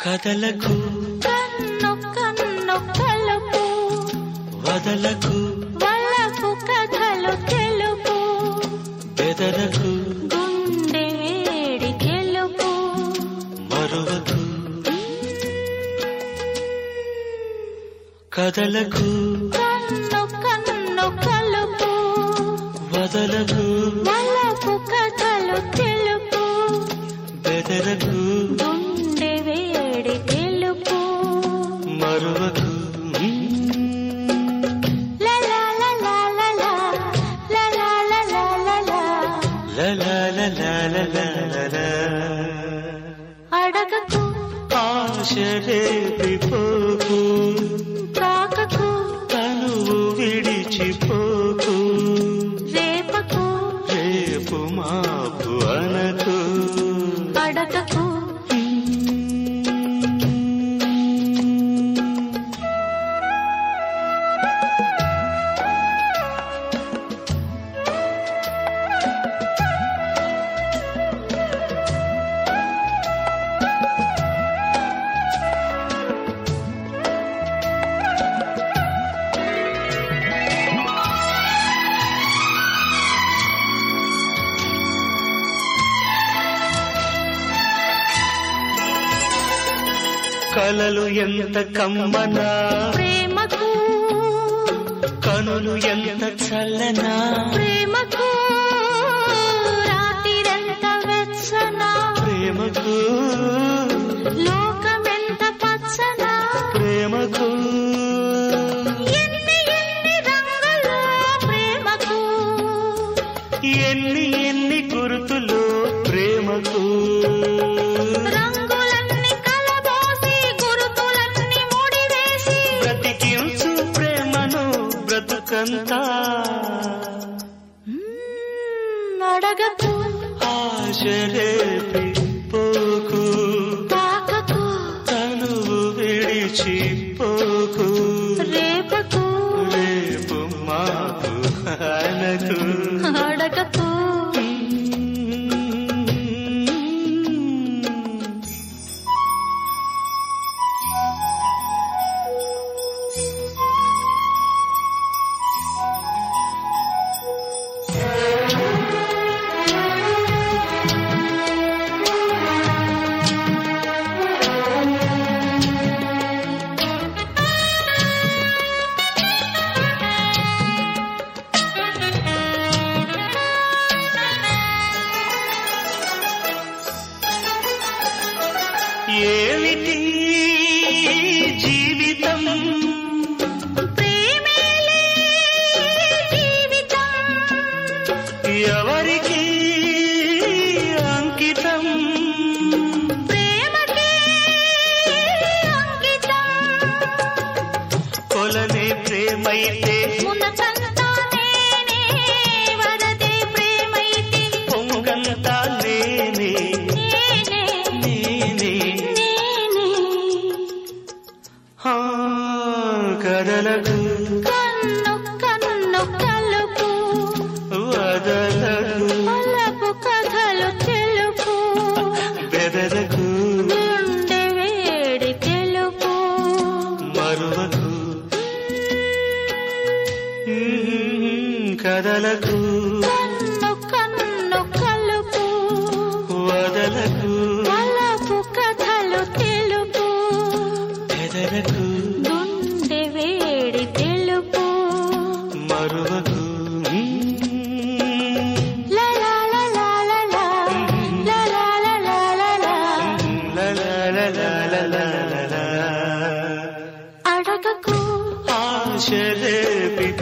కదలకు కన్ను కన్ను కలుపు వదలకు వలపు కథలు తెలుపు బెదరకు గుండె వేడి తెలుపు మరువకు కదలకు కన్ను కన్ను కలుపు వదలకు వలపు కథలు తెలుపు బెదరకు గుండె వేడి తెలుపు మరువకు లా లా లా లా లా లా. లా లా లా లా లా లా. లలలలలలలల. అడగకు ఆశ రేపిపోకు తాకకు తనువు విడిచిపోకు రేపకు రేపు మాపు అనకు అడగకు కలలు ఎంత కమ్మనా ప్రేమకు కనులు ఎంత చల్లనా ప్రేమకు రాతిరెంత వెచ్చన ప్రేమకు లోకమెంత పచ్చన ప్రేమకు ఎన్ని ఎన్ని రంగులు ప్రేమకు ఎన్ని ఎన్ని గుర్తులు ప్రేమకు రంగులన్నీ కలబోసి గురుతులన్నీ ముడివేసి బ్రతికించు ప్రేమను బ్రతుకంతా మ్మ్, అడగకు ఆశ రేపి పోకు తాకకు తనువు విడిచిపోకు రేపకు రేపు మాకు అనకు అడగకు ఏమిటి జీవితం ప్రేమేలే జీవితం ఎవరికి అంకితం ప్రేమకే అంకితం కొలనే ప్రేమైతే మునకంతా నేనే వరదే ప్రేమైతే పొంగంతా నేనే నేనే నేనే నేనే హా, కదలకు కన్ను కన్ను కలుపు వదలకు అలపు కథలు తెలుపు బెదరకు గుండె వేడి తెలుపు మరువకు మ్మ్, కదలకు కన్ను కన్ను కలుపు వదలకు అలపు కథలు తెలుపు బెదరకు గుండె వేడి తెలుపు మరువకు లా లా లా లా లా లా. లా లా లా లా లా లా. లలలలలలలల. అడగకు ఆశ రేపి